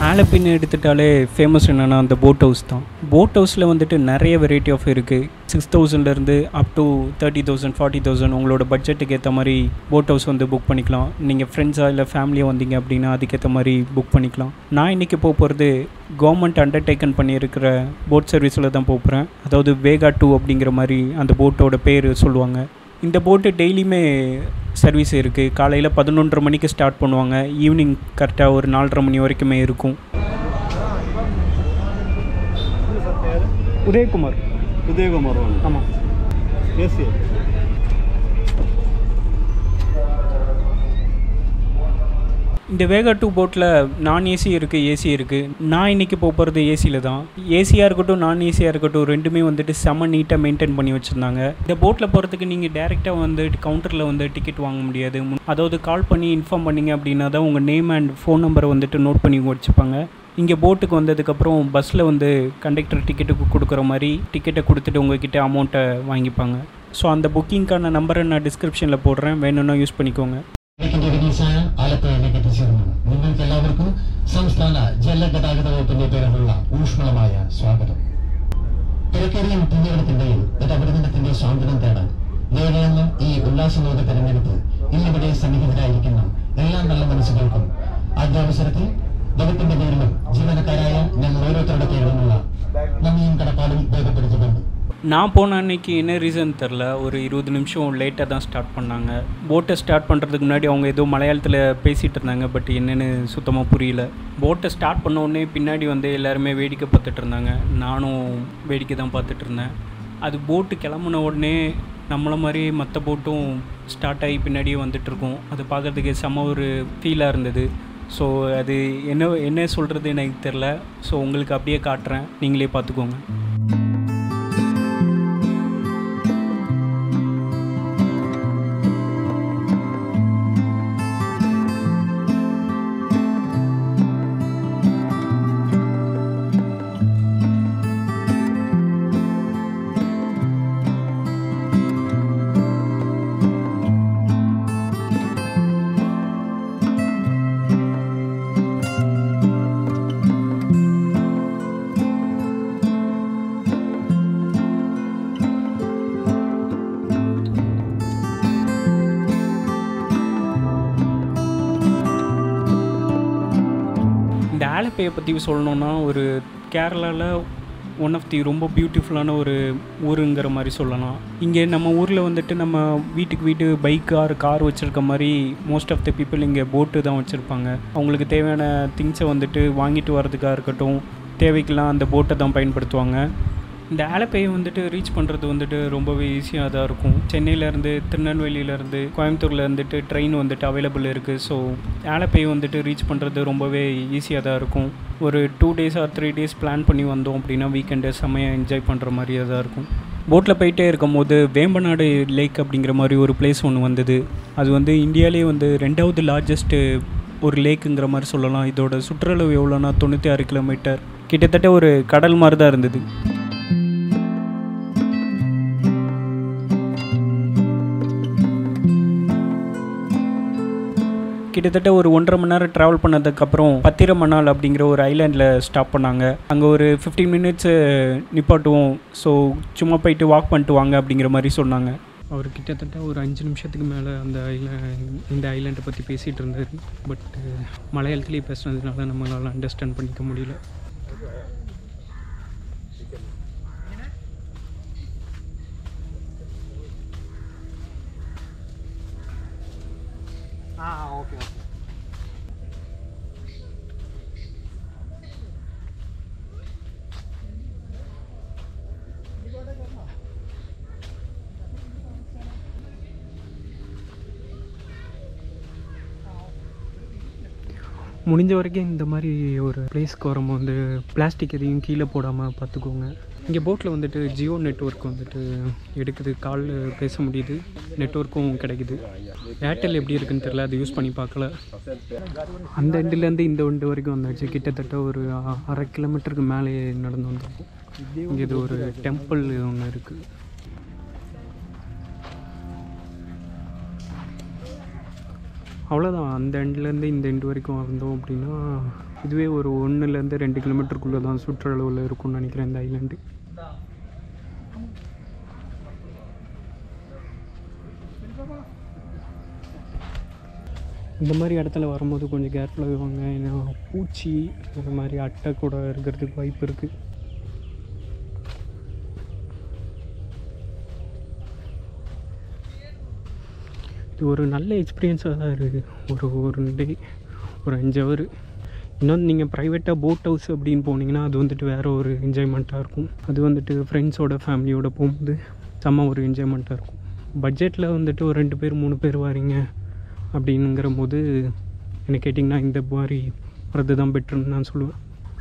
ஆலப்பின்னு எடுத்துட்டாலே famous என்னென்னா அந்த boat house தான் போட் ஹவுஸில் வந்துட்டு நிறைய வெரைட்டி ஆஃப் இருக்குது சிக்ஸ் தௌசண்ட்லேருந்து up to thirty thousand forty thousand உங்களோட பட்ஜெட்டுக்கு ஏற்ற மாதிரி போட் ஹவுஸ் வந்து புக் பண்ணிக்கலாம் நீங்கள் ஃப்ரெண்ட்ஸாக இல்லை ஃபேமிலியாக வந்தீங்க அப்படின்னா அதுக்கேற்ற மாதிரி புக் பண்ணிக்கலாம் நான் இன்றைக்கி போக போகிறது கவர்மெண்ட் அண்டர்டேக்கன் பண்ணியிருக்கிற போட் சர்வீஸில் தான் போக போகிறேன் அதாவது வேகா டூ அப்படிங்கிற மாதிரி அந்த போட்டோட பேர் சொல்லுவாங்க இந்த போட்டு டெய்லியுமே சர்வீஸ் இருக்குது காலையில் பதினொன்றரை மணிக்கு ஸ்டார்ட் பண்ணுவாங்க ஈவினிங் கரெக்டாக ஒரு நாலரை மணி வரைக்குமே இருக்கும் உதயகுமார் உதயகுமார் ஆமாம் ஏசி இந்த வேகா டூ போட்டில் நான் ஏசி இருக்குது ஏசி இருக்குது நான் இன்றைக்கி போக போகிறது ஏசியில் தான் ஏசியாக இருக்கட்டும் நான் ஏசியாக இருக்கட்டும் ரெண்டுமே வந்துட்டு செம்ம நீட்டாக மெயின்டைன் பண்ணி வச்சுருந்தாங்க இந்த போட்டில் போகிறதுக்கு நீங்கள் டேரெக்டாக வந்து கவுண்டரில் வந்து டிக்கெட் வாங்க முடியாது முன்- அதாவது கால் பண்ணி இன்ஃபார்ம் பண்ணீங்க அப்படின்னா தான் உங்கள் நேம் அண்ட் ஃபோன் நம்பரை வந்துட்டு நோட் பண்ணி வச்சுப்பாங்க இங்கே போட்டுக்கு வந்ததுக்கப்புறம் பஸ்ஸில் வந்து கண்டக்டர் டிக்கெட்டுக்கு கொடுக்குற மாதிரி டிக்கெட்டை கொடுத்துட்டு உங்ககிட்ட அமௌண்ட்டை வாங்கிப்பாங்க ஸோ அந்த புக்கிங்க்கான நம்பரை நான் டிஸ்கிரிப்ஷனில் போடுறேன் വേണമെന്നോ യൂസ് പണിക്കോங்க ഇതിന്റെ റിലീസായ ആലപ്പുഴയിലേക്ക് എത്തിച്ചേർന്നു നിങ്ങൾക്ക് എല്ലാവർക്കും സംസ്ഥാന ജലഗതാഗത വകുപ്പിന്റെ പേരിലുള്ള ഊഷ്മളമായ സ്വാഗതം തിരക്കേറിയ തിരഞ്ഞെടുപ്പിന്റെയും ഇടപെടുന്നതിന്റെ സ്വാതന്ത്ര്യം തേടാൻ നേടിയെന്ന ഈ ഉല്ലാസലോക തെരഞ്ഞെടുപ്പ് ഇന്നിവിടെ സന്നിഹിതരായിരിക്കുന്ന എല്ലാ നല്ല മനസ്സുകൾക്കും ആദ്യാവസരത്തിൽ വകുപ്പിന്റെ പേരിലും ജീവനക്കാരായ ഞങ്ങൾ ഓരോരുത്തരുടെ പേരിലുമുള്ള നന്ദിയും കടപ്പാടും രേഖപ്പെടുത്തിക്കൊണ്ട് நான் போன அன்னைக்கு என்ன ரீசன் தெரில ஒரு இருபது நிமிஷம் லேட்டாக தான் ஸ்டார்ட் பண்ணாங்க போட்டை ஸ்டார்ட் பண்ணுறதுக்கு முன்னாடி அவங்க ஏதோ மலையாளத்தில் பேசிகிட்டு இருந்தாங்க பட் என்னென்னு சுத்தமாக புரியல போட்டை ஸ்டார்ட் பண்ண உடனே பின்னாடி வந்து எல்லாருமே வேடிக்கை பார்த்துட்டு இருந்தாங்க நானும் வேடிக்கை தான் பார்த்துட்டு இருந்தேன் அது போட்டு கிளம்புன உடனே நம்மள மாதிரி மற்ற போட்டும் ஸ்டார்ட் ஆகி பின்னாடியே வந்துட்டுருக்கோம் அது பார்க்குறதுக்கு செம்ம ஒரு ஃபீலாக இருந்தது ஸோ அது என்ன என்ன சொல்கிறது எனக்கு தெரில ஸோ உங்களுக்கு அப்படியே காட்டுறேன் நீங்களே பார்த்துக்கோங்க இந்த ஆலப்பையை பற்றி சொல்லணுன்னா ஒரு கேரளாவில் ஒன் ஆஃப் தி ரொம்ப பியூட்டிஃபுல்லான ஒரு ஊருங்கிற மாதிரி சொல்லலாம் இங்கே நம்ம ஊரில் வந்துட்டு நம்ம வீட்டுக்கு வீட்டு பைக் கார் கார் வச்சுருக்க மாதிரி மோஸ்ட் ஆஃப் த பீப்புள் இங்கே போட்டு தான் வச்சுருப்பாங்க அவங்களுக்கு தேவையான திங்ஸை வந்துட்டு வாங்கிட்டு வரதுக்காக இருக்கட்டும் தேவைக்கெல்லாம் அந்த போட்டை தான் பயன்படுத்துவாங்க இந்த ஆலப்பையை வந்துட்டு ரீச் பண்ணுறது வந்துட்டு ரொம்பவே ஈஸியாக தான் இருக்கும் சென்னையிலேருந்து திருநெல்வேலியிலேருந்து கோயம்புத்தூரில் இருந்துட்டு ட்ரெயின் வந்துட்டு அவைலபிள் இருக்குது ஸோ ஆலப்பையை வந்துட்டு ரீச் பண்ணுறது ரொம்பவே ஈஸியாக தான் இருக்கும் ஒரு two days or three days plan பண்ணி வந்தோம் அப்படின்னா வீக்கெண்டு செம்மையாக என்ஜாய் பண்ணுற மாதிரியே தான் இருக்கும் போட்டில் போயிட்டே இருக்கும்போது வேம்பநாடு லேக் அப்படிங்கிற மாதிரி ஒரு பிளேஸ் ஒன்று வந்தது அது வந்து இந்தியாவிலே வந்து ரெண்டாவது லார்ஜஸ்ட்டு ஒரு லேக்குங்கிற மாதிரி சொல்லலாம் இதோட சுற்றளவு எவ்வளோனா தொண்ணூற்றி ஆறு கிலோமீட்டர் கிட்டத்தட்ட ஒரு கடல் மாதிரி தான் இருந்தது கிட்டத்தட்ட ஒரு ஒன்றரை மணி நேரம் ட்ராவல் பண்ணதுக்கப்புறம் பத்திரமணால் அப்படிங்கிற ஒரு ஐலாண்டில் ஸ்டாப் பண்ணாங்க அங்கே ஒரு ஃபிஃப்டீன் மினிட்ஸு நிப்பாட்டுவோம் ஸோ சும்மா போயிட்டு வாக் பண்ணிட்டு வாங்க அப்படிங்கிற மாதிரி சொன்னாங்க அவர் கிட்டத்தட்ட ஒரு அஞ்சு நிமிஷத்துக்கு மேலே அந்த ஐலாண்ட் இந்த ஐலாண்டை பற்றி பேசிகிட்டு இருந்தார் பட் மலையாளத்துலேயே பேசுனதுனால நம்மளால் அண்டர்ஸ்டாண்ட் பண்ணிக்க முடியல ആ ഓക്കെ ഓക്കെ முடிஞ்ச வரைக்கும் இந்த மாதிரி ஒரு பிளேஸ்க்கு வரும்போது வந்து பிளாஸ்டிக் எதையும் கீழே போடாமல் பார்த்துக்கோங்க இங்கே போட்டில் வந்துட்டு ஜியோ நெட்ஒர்க் வந்துட்டு எடுக்குது கால் பேச முடியுது நெட்ஒர்க்கும் கிடைக்குது ஏர்டெல் எப்படி இருக்குன்னு தெரியல அது யூஸ் பண்ணி பார்க்கல அந்த எண்டுலேருந்து இந்த எண்டு வரைக்கும் வந்தாச்சு கிட்டத்தட்ட ஒரு அ- அரை கிலோமீட்டருக்கு மேலே நடந்து வந்திருக்கும் இங்கே இது ஒரு டெம்பிள் ஒன்று இருக்குது அவ்வளோதான் அந்த எண்ட்லேருந்து இந்த எண்ட் வரைக்கும் வந்தோம் அப்படின்னா இதுவே ஒரு ஒன்றுலேருந்து ரெண்டு கிலோமீட்டருக்குள்ளே தான் சுற்றளவில் இருக்கும்னு நினைக்கிறேன் இந்த ஐலாண்டு இந்த மாதிரி இடத்துல வரும்போது கொஞ்சம் கேர்ஃபுல்லாக வாங்க ஏன்னா பூச்சி அந்த மாதிரி அட்டை கூட இருக்கிறதுக்கு வாய்ப்பு இருக்குது இது ஒரு நல்ல எக்ஸ்பீரியன்ஸாக தான் இருக்குது ஒரு ஒரு டே ஒரு அஞ்சு ஹவர் இன்னொன்று நீங்கள் ப்ரைவேட்டாக போட் ஹவுஸ் அப்படின்னு போனீங்கன்னா அது வந்துட்டு வேறு ஒரு என்ஜாய்மெண்ட்டாக இருக்கும் அது வந்துட்டு ஃப்ரெண்ட்ஸோட ஃபேமிலியோட போகும்போது செம்ம ஒரு என்ஜாய்மெண்ட்டாக இருக்கும் பட்ஜெட்டில் வந்துட்டு ஒரு ரெண்டு பேர் மூணு பேர் வாரீங்க அப்படிங்கிற போது என்ன கேட்டிங்கன்னா இந்த மாதிரி வரது தான் பெட்டர்னு நான் சொல்லுவேன்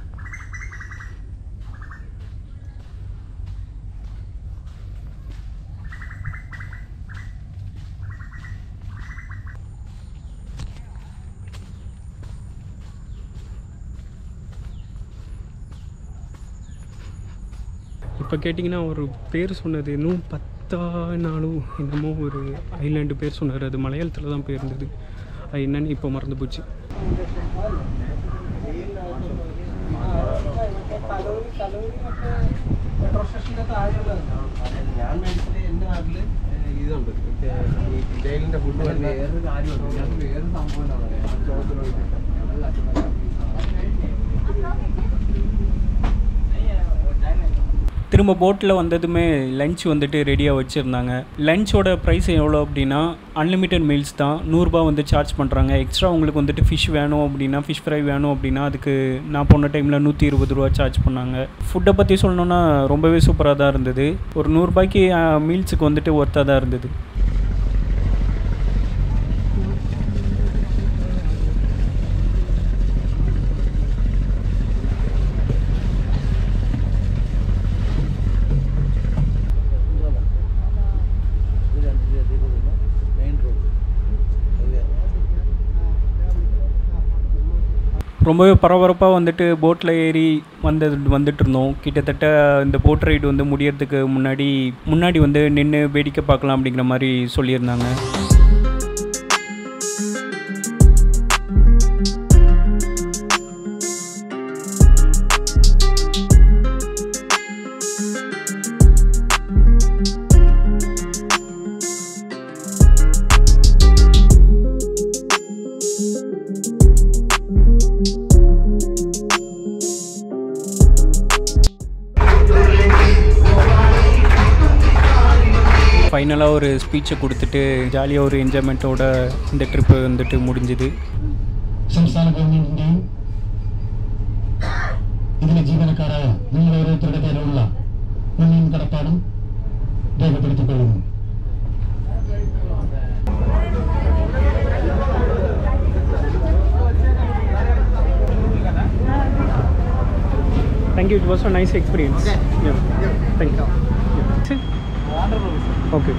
இப்போ கேட்டிங்கன்னா ஒரு பேர் சொன்னது இன்னும் பத்தா நாளும் என்னமோ ஒரு ஐலாண்டு பேர் சொன்னார் அது மலையாளத்தில் தான் பேர் இருந்தது அது என்னன்னு இப்போ மறந்து போச்சு ഞാൻ മേടിച്ചത് എന്റെ നാട്ടില് ഇതുണ്ട് ഡെയിലിന്റെ ഫുഡ് വേറൊരു കാര്യമുണ്ട് ഞാൻ വേറൊരു സംഭവം എന്താ പറയാ ചോദ്യം திரும்ப போட்டில் வந்ததுமே லஞ்ச் வந்துட்டு ரெடியாக வச்சுருந்தாங்க லஞ்சோட ப்ரைஸ் எவ்வளோ அப்படின்னா அன்லிமிட்டெட் மீல்ஸ் தான் நூறுரூபா வந்து சார்ஜ் பண்ணுறாங்க எக்ஸ்ட்ரா உங்களுக்கு வந்துட்டு ஃபிஷ் வேணும் அப்படின்னா ஃபிஷ் ஃப்ரை வேணும் அப்படின்னா அதுக்கு நான் போன டைமில் நூற்றி இருபது ரூபா சார்ஜ் பண்ணாங்க ஃபுட்டை பற்றி சொல்லணுன்னா ரொம்பவே சூப்பராக தான் இருந்தது ஒரு நூறுரூபாய்க்கு மீல்ஸுக்கு வந்துட்டு ஒர்த்தாக தான் இருந்தது മെയിൻ റോഡ് ரொம்பவே பரபரப்பாக வந்துட்டு போட்டில் ஏறி வந்தது வந்துட்டு இருந்தோம் கிட்டத்தட்ட இந்த போட் ரைடு வந்து முடியறதுக்கு முன்னாடி முன்னாடி வந்து நின்று வேடிக்கை பார்க்கலாம் அப்படிங்கிற மாதிரி சொல்லியிருந்தாங்க ஃபைனலாக ஒரு ஸ்பீச்சை கொடுத்துட்டு ஜாலியாக ஒரு என்ஜாய்மெண்ட்டோட இந்த ட்ரிப்பு வந்துட்டு முடிஞ்சுது സംസ്ഥാന ഗവൺമെന്റിന്റെയും ഇതിലെ ജീവനക്കാരായ നിങ്ങൾ ഓരോരുത്തരുടെ പേരിലുള്ള നന്ദിയും കടപ്പാടും രേഖപ്പെടുത്തിക്കൊള്ളുന്നു thank you it was a nice experience thank you okay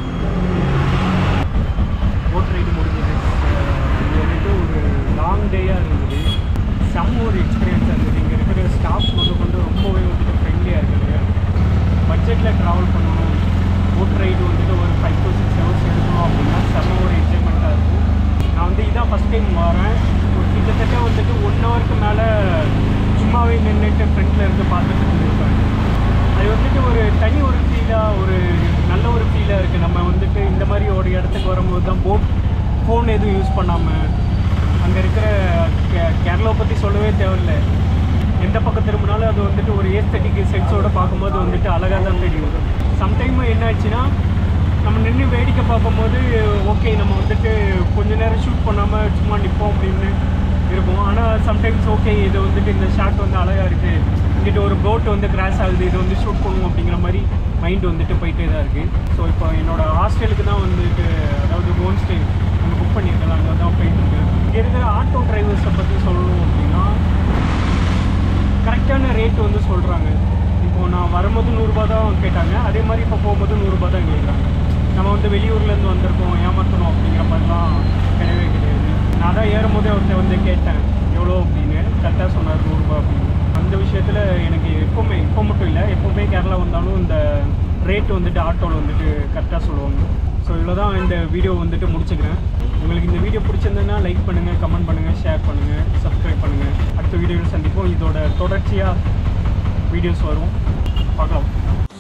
boat ride முடிஞ்சது இது வந்துட்டு ஒரு லாங் டேயாக இருந்தது செம்ம ஒரு எக்ஸ்பீரியன்ஸாக இருந்தது இங்கே இருக்கிற ஸ்டாஃப் வந்து கொண்டு ரொம்பவே வந்துட்டு ஃப்ரெண்ட்லியாக இருக்காங்க பட்ஜெட்டில் ட்ராவல் பண்ணணும் போட் ரைடு வந்துட்டு ஒரு ஃபைவ் டு சிக்ஸ் ஹவர்ஸ் எடுக்கணும் அப்படின்னா செம்ம ஒரு என்ஜாய்மெண்ட்டாக இருக்கும் நான் வந்து இதான் ஃபஸ்ட் டைம் வரேன் ஒரு கிட்டத்தட்ட வந்துட்டு ஒன் ஹவருக்கு மேலே சும்மாவே நின்றுட்டு ஃப்ரெண்டில் இருந்து பார்த்துட்டு இருந்திருப்பேன் அது வந்துட்டு ஒரு தனி ஒரு ஃபீலாக ஒரு நல்ல ஒரு ஃபீலாக இருக்குது நம்ம வந்துட்டு இந்த மாதிரி ஒரு இடத்துக்கு வரும்போது தான் போட் ஃபோன் எதுவும் யூஸ் பண்ணாமல் அங்கே இருக்கிற கே கேரளாவை பற்றி சொல்லவே தேவையில்லை எந்த பக்கம் திரும்பினாலும் அது வந்துட்டு ஒரு ஏஸ்தட்டிக் சென்ஸோட பார்க்கும்போது வந்துட்டு அழகாக தான் தெரியும் சம்டைம் என்ன ஆச்சுன்னா நம்ம நின்று வேடிக்கை பார்க்கும்போது ஓகே நம்ம வந்துட்டு கொஞ்ச நேரம் ஷூட் பண்ணாமல் சும்மா நிற்போம் அப்படின்னு இருக்கும் ஆனால் சம்டைம்ஸ் ஓகே இது வந்துட்டு இந்த ஷாட் வந்து அழகாக இருக்குது இங்கிட்ட ஒரு போட் வந்து கிராஸ் ஆகுது இது வந்து ஷூட் பண்ணுவோம் அப்படிங்கிற மாதிரி மைண்ட் வந்துட்டு போயிட்டே தான் இருக்குது ஸோ இப்போ என்னோட ஹாஸ்டலுக்கு தான் வந்துட்டு அதாவது ஹோம் ஸ்டே நம்ம புக் பண்ணியிருக்கலாம் அங்கே தான் போயிட்டுருக்கு இங்கே இருக்கிற ஆட்டோ டிரைவர்ஸை பற்றி சொல்லணும் அப்படின்னா கரெக்டான ரேட் வந்து சொல்கிறாங்க இப்போ நான் வரும்போது நூறுரூபா தான் கேட்டாங்க அதே மாதிரி இப்போ போகும்போது நூறுரூபா தான் கேட்குறாங்க நம்ம வந்து வெளியூர்லேருந்து வந்திருக்கோம் ஏமாற்றணும் அப்படிங்கிற மாதிரிலாம் கிடையவே கிடையாது நான் தான் ஏறும்போதே ஒருத்தர் வந்து கேட்டேன் எவ்வளோ அப்படின்னு கரெக்டாக சொன்னார் நூறுரூபா அப்படின்னு அந்த விஷயத்தில் எனக்கு எப்போவுமே இப்போ மட்டும் இல்லை எப்போவுமே கேரளா வந்தாலும் இந்த ரேட் வந்துட்டு ஆட்டோவில் வந்துட்டு கரெக்டாக சொல்லுவாங்க ஸோ இவ்வளோ தான் இந்த வீடியோ வந்துட்டு முடிச்சுக்கிறேன் உங்களுக்கு இந்த வீடியோ பிடிச்சிருந்ததுன்னா லைக் பண்ணுங்கள் கமெண்ட் பண்ணுங்கள் ஷேர் பண்ணுங்கள் சப்ஸ்கிரைப் பண்ணுங்கள் அடுத்த வீடியோவில் சந்திப்போம் இதோட தொடர்ச்சியாக வீடியோஸ் வரும் பார்க்கலாம்